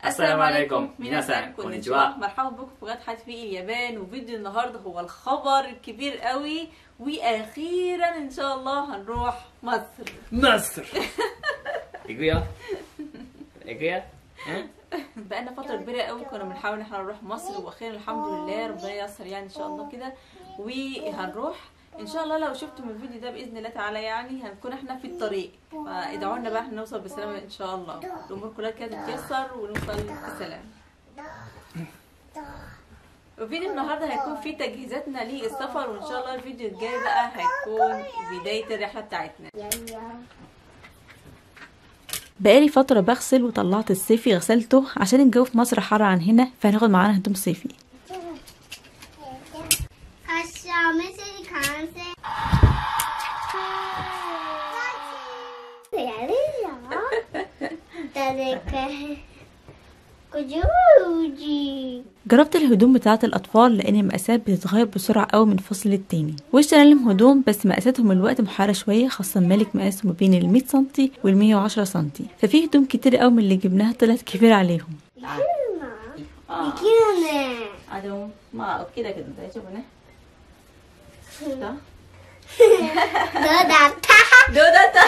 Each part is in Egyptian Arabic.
السلام عليكم. ميناسان. كونيتشوا. مرحبا بكم في قناه حد في اليابان وفيديو النهارده هو الخبر الكبير قوي واخيرا ان شاء الله هنروح مصر マスター行くよ行くようん بقالنا فتره كبيره قوي كنا بنحاول ان احنا نروح مصر واخيرا الحمد لله ربنا ييسر يعني ان شاء الله كده وهنروح ان شاء الله لو شفتم الفيديو ده باذن الله تعالى يعني هنكون احنا في الطريق فادعوا لنا بقى احنا نوصل بسلامه ان شاء الله الامور كلها كده تتيسر ونوصل بسلام وفيديو النهارده هيكون فيه تجهيزاتنا للسفر وان شاء الله الفيديو الجاي بقى هيكون بدايه الرحله بتاعتنا بقالي فترة بغسل وطلعت الصيفي غسلته عشان الجو في مصر حر عن هنا فهناخد معانا هدوم صيفي 発車お店に完成やるじゃん誰かごじゅうじ جربت الهدوم بتاعة الأطفال لأن المقاسات بتتغير بسرعة قوي من فصل للتاني واشترينا لهم هدوم بس مقاساتهم الوقت محارة شوية خاصة مالك مقاسه ما بين ال 100 سنتي وال 110 سنتي ففي هدوم كتير قوي من اللي جبناها طلعت كبيرة عليهم できるねあでもまあ大きいだけど大丈夫ねどうだどうだったどうだった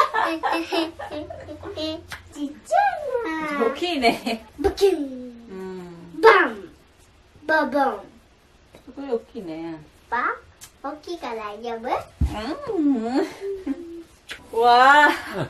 ちっちゃいな大きいねブキュンうんバンボボンこれ大きいねバ大きいから大丈夫うんわあ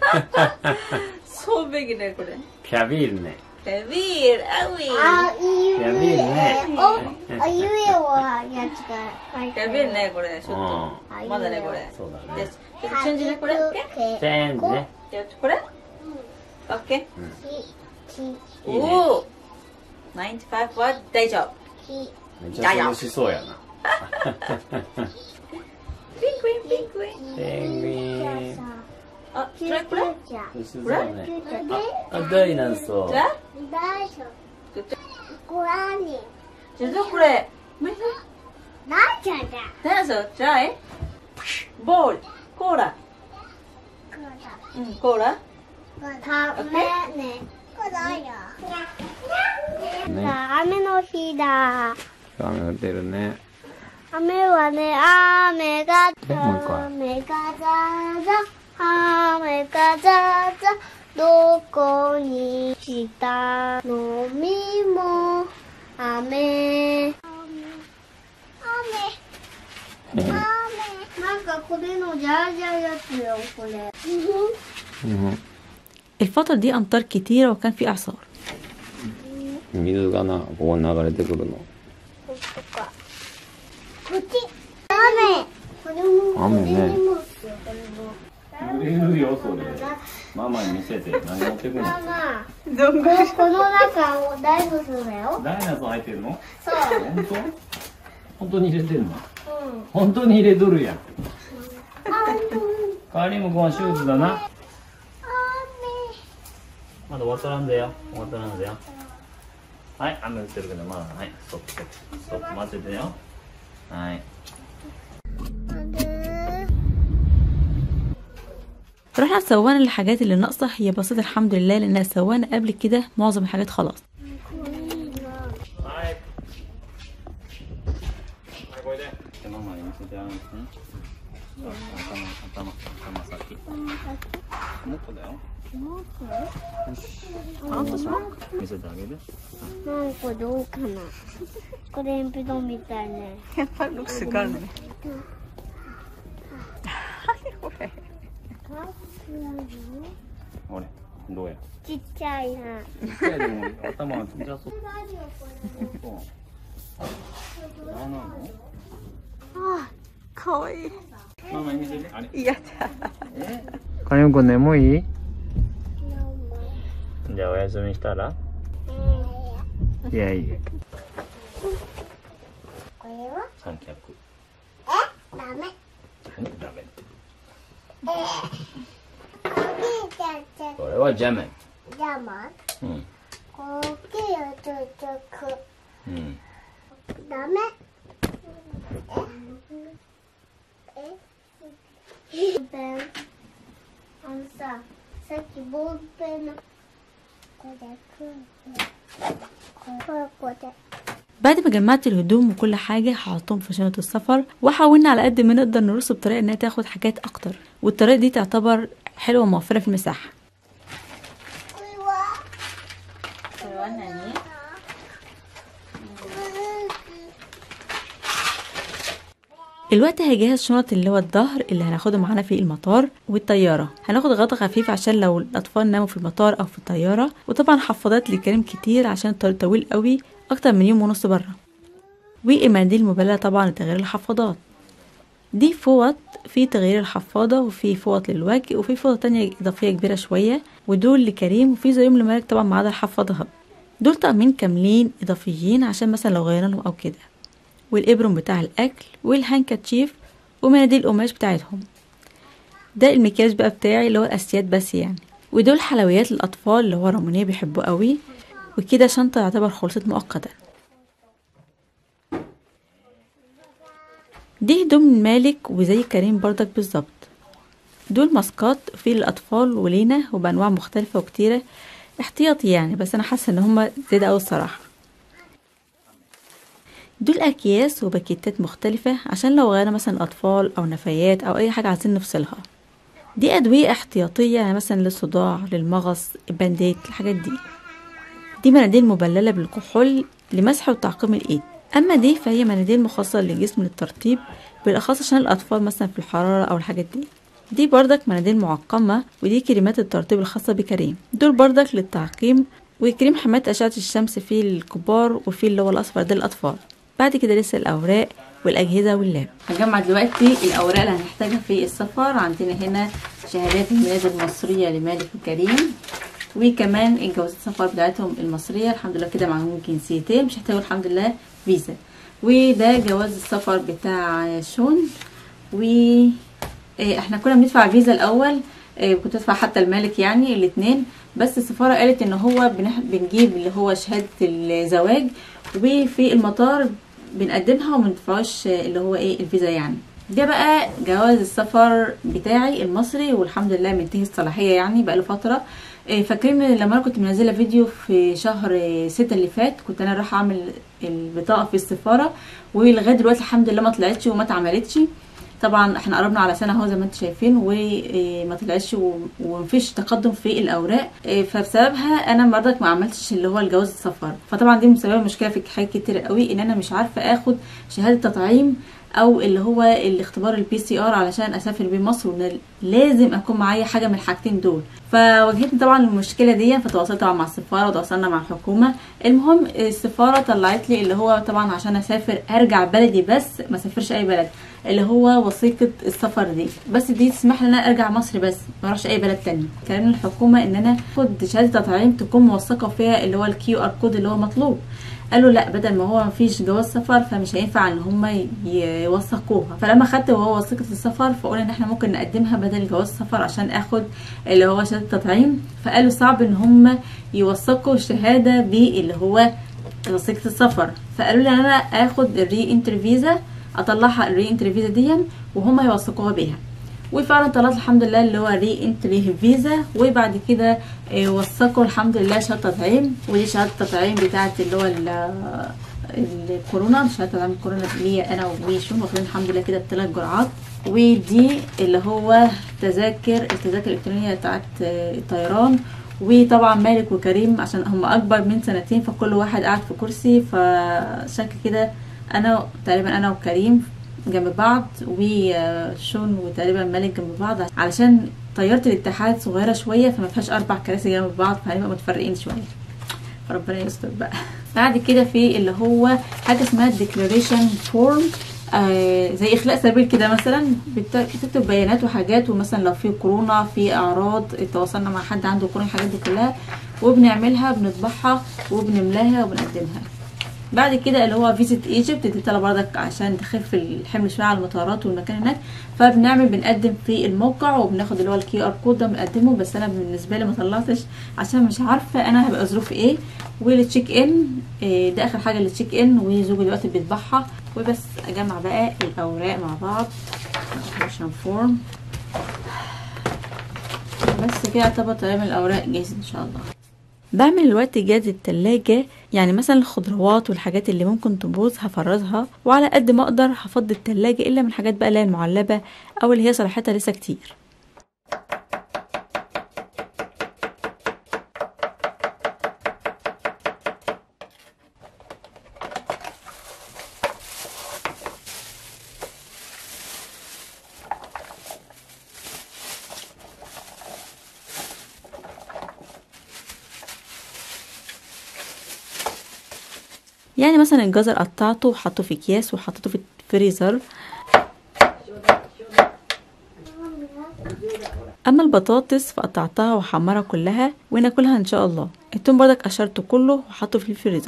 そうべきねこれキャビールね كبير قوي あいうやべえねおあいうえはやつが書いてある كبير ねこれちょっあとまだねこれそうだねでちょっとチェンジねこれ OK チェンジねじゃあこれ OK ききいいねおお95は大丈夫きめちゃくちゃ美味しそうやなピンクインピンクインペンギンあキューそれこれちゃん美味しそうだねキューちゃんであダイナンソじゃあ大丈夫これにじゃあこれめ大丈夫だ何それじゃあえボールコーラこれうんコーラだ食べねこれだよねさあ雨の日だ雨降ってるね雨はね雨がえもう一回雨がざざ雨がざざどこにしたのみも雨雨雨雨なんかこれのジャージャーやつよこれ الفترة دي أمطار كتيرة وكان في إعصار 水がなここに流れてくるのこっちかこっち雨これも雨ねこれにもですよこれも売れるよそれママに見せて何持ってくんのママここの中をダイブするのよダイナソー入ってるのそう本当本当に入れてんのうん本当に入れとるやんあ本当にカーリム君はシューズだな雨まだ終わったらんだよ終わったらんだよはい雨降ってるけどまだはいストップストップストップ待っててよはい رحنا سوينا الحاجات اللي ناقصة هي بسيطة الحمد لله لأنها سوينا قبل كده معظم الحاجات خلاص はいはいこれでママに見せてあるんですね頭頭頭先もっとだよよし見せてあげるなんかどうかなこれ鉛筆みたいね looks good ほれどうやちっちゃいな一回でも頭はじゃあそそう何なのあかわいいママに見せてあれいやえかよこ眠いじゃあお休みしたらいやいやこれは三脚えダメダメっておじいちゃんってこれはジャメンジャマンうんこっちよちょちょくうんダメええペンあのささっきボールペンのこれくん 그거거든. بعد ما جمعت الهدوم وكل حاجة هحطهم في شنطة السفر وحاولنا على قد ما نقدر نرص بطريقة انها تاخد حاجات اكتر والطريقة دي تعتبر حلوة وموفرة في المساحة الوقت هيجهز شنط اللي هو الظهر اللي هناخده معانا في المطار والطيارة هناخد غطا خفيف عشان لو الأطفال ناموا في المطار أو في الطيارة وطبعا حفاضات لكريم كتير عشان الطريق طويل قوي أكتر من يوم ونص برا والمناديل المبللة طبعا لتغيير الحفاضات دي فوط في تغيير الحفاضة وفي فوط للوجه وفي فوطة تانية إضافية كبيرة شوية ودول لكريم وفي زيهم لمالك طبعا ما عدا الحفاضة دول طقمين كاملين إضافيين عشان مثلا لو غيرنا لهم أو كده والإبرم بتاع الأكل والهانكاتشيف ومناديل القماش بتاعتهم ده المكياج بقى بتاعي اللي هو الأساسيات بس يعني ودول حلويات للأطفال اللي هو رامونيه بيحبوه قوي وكده شنطة يعتبر خلصت مؤقتا دي هدوم مالك وزي كريم برضك بالظبط دول ماسكات في للأطفال ولينا وبأنواع مختلفة وكتيرة احتياطي يعني بس أنا حاسة إن هما زيادة أوي الصراحة دول أكياس وباكيتات مختلفة عشان لو غيرنا مثلا أطفال أو نفايات أو أي حاجة عايزين نفصلها دي أدوية احتياطية يعني مثلا للصداع للمغص البانديت الحاجات دي دي مناديل مبللة بالكحول لمسح وتعقيم الإيد أما دي فهي مناديل مخصصة للجسم للترطيب بالأخص عشان الأطفال مثلا في الحرارة أو الحاجات دي دي بردك مناديل معقمة ودي كريمات الترطيب الخاصة بكريم دول بردك للتعقيم وكريم حماية أشعة الشمس في الكبار وفي اللي هو الأصفر ده للأطفال بعد كده لسه الأوراق والأجهزة واللاب هنجمع دلوقتي الأوراق اللي هنحتاجها في السفر عندنا هنا شهادات الميلاد المصرية لمالك وكريم وكمان الجوازات السفر بتاعتهم المصرية الحمد لله كده معاهم جنسيتين مش هيحتاجوا الحمد لله فيزا وده جواز السفر بتاع شون و إيه، احنا كنا بندفع فيزا الاول إيه، كنت ادفع حتى المالك يعني الاثنين بس السفاره قالت ان هو بنح- بنجيب اللي هو شهاده الزواج وفي المطار بنقدمها وما ندفعوش اللي هو ايه الفيزا يعني ده بقى جواز السفر بتاعي المصري والحمد لله منتهي الصلاحيه يعني بقى له فتره إيه، فاكرين لما انا كنت منزله فيديو في شهر ستة اللي فات كنت انا رايحه اعمل البطاقه في السفاره ولغايه دلوقتي الحمد لله ما طلعتش وما اتعملتش طبعا احنا قربنا على سنه اهو زي ما انتم شايفين وما طلعتش و- ومفيش تقدم في الاوراق إيه، فبسببها انا برضك ما عملتش اللي هو الجواز السفر فطبعا دي مسببه مشكله في حاجات كتير قوي ان انا مش عارفه اخد شهاده تطعيم او اللي هو الاختبار البي سي ار علشان اسافر بيه مصر وإن لازم اكون معايا حاجه من الحاجتين دول فواجهتني طبعا المشكله دي فتواصلت طبعا مع السفاره وتواصلنا مع الحكومه المهم السفاره طلعت لي اللي هو طبعا عشان اسافر ارجع بلدي بس ما اسافرش اي بلد اللي هو وثيقه السفر دي بس دي تسمح لي ان انا ارجع مصر بس ما اروحش اي بلد تاني كلام الحكومه ان انا اخد شهاده تطعيم تكون موثقه فيها اللي هو الكيو ار كود اللي هو مطلوب قالوا لا بدل ما هو مفيش جواز سفر فمش هينفع ان هم يوثقوها فلما خدت وهو وثيقه السفر فقلنا ان احنا ممكن نقدمها بدل جواز سفر عشان اخد اللي هو شهاده تطعيم فقالوا صعب ان هم يوثقوا الشهاده باللي هو وثيقه السفر فقالوا لي ان انا اخد الري انتر فيزا اطلعها الري انتر فيزا دي وهم يوثقوها بيها وفعلا طلعت الحمد لله اللي هو ري انتري فيزا وبعد كده آه، وثقوا الحمد لله شهاده تطعيم ودي شهاده التطعيم بتاعت اللي هو ال- الكورونا شهاده تطعيم الكورونا ليا انا وشون واخدين الحمد لله كده الثلاث جرعات ودي اللي هو تذاكر التذاكر الالكترونيه بتاعت آه، الطيران وطبعا مالك وكريم عشان هم اكبر من سنتين فكل واحد قاعد في كرسي فشكل كده انا تقريبا انا وكريم جنب بعض وشون وتقريبا مالك جنب بعض علشان طيارة الاتحاد صغيرة شوية فما فيهاش أربع كراسي جنب بعض فهنبقى متفرقين شوية فربنا يستر بقى بعد كده في اللي هو حاجة اسمها declaration form آه زي إخلاء سبيل كده مثلا بت- بتكتب بيانات وحاجات ومثلا لو في كورونا في أعراض تواصلنا مع حد عنده كورونا الحاجات دي كلها وبنعملها بنطبعها وبنملاها وبنقدمها بعد كده اللي هو فيزيت ايجيبت دي طلب برضك عشان تخف الحمل شويه على المطارات والمكان هناك فبنعمل بنقدم في الموقع وبناخد اللي هو الكي ار كود ده بنقدمه بس انا بالنسبه لي ما طلعتش عشان مش عارفه انا هبقى ظروفي ايه والتشيك ان إيه، ده اخر حاجه التشيك ان وزوجي دلوقتي بيطبعها وبس اجمع بقى الاوراق مع بعض عشان فورم بس كده اعتبر تمام الاوراق جاهزه ان شاء الله بعمل الوقت جاهز التلاجة يعني مثلا الخضروات والحاجات اللي ممكن تبوظ هفرزها وعلى قد ما اقدر هفضي التلاجة الا من الحاجات بقى اللي هي المعلبة او اللي هي صلاحيتها لسه كتير يعني مثلا الجزر قطعته وحطه في اكياس وحطيته في الفريزر اما البطاطس فقطعتها وحمرها كلها وناكلها ان شاء الله التوم برضك قشرته كله وحطه في الفريزر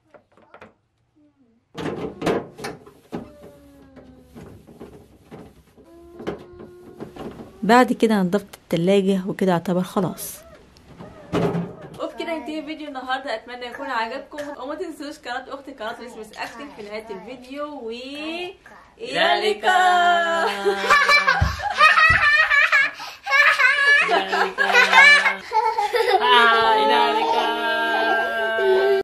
بعد كده نضفت التلاجة وكده يعتبر خلاص وبكده ينتهي فيديو النهارده اتمنى يكون عجبكم وما تنسوش قناه اختي قناه ريسمس اكتف في نهايه الفيديو و الى اللقاء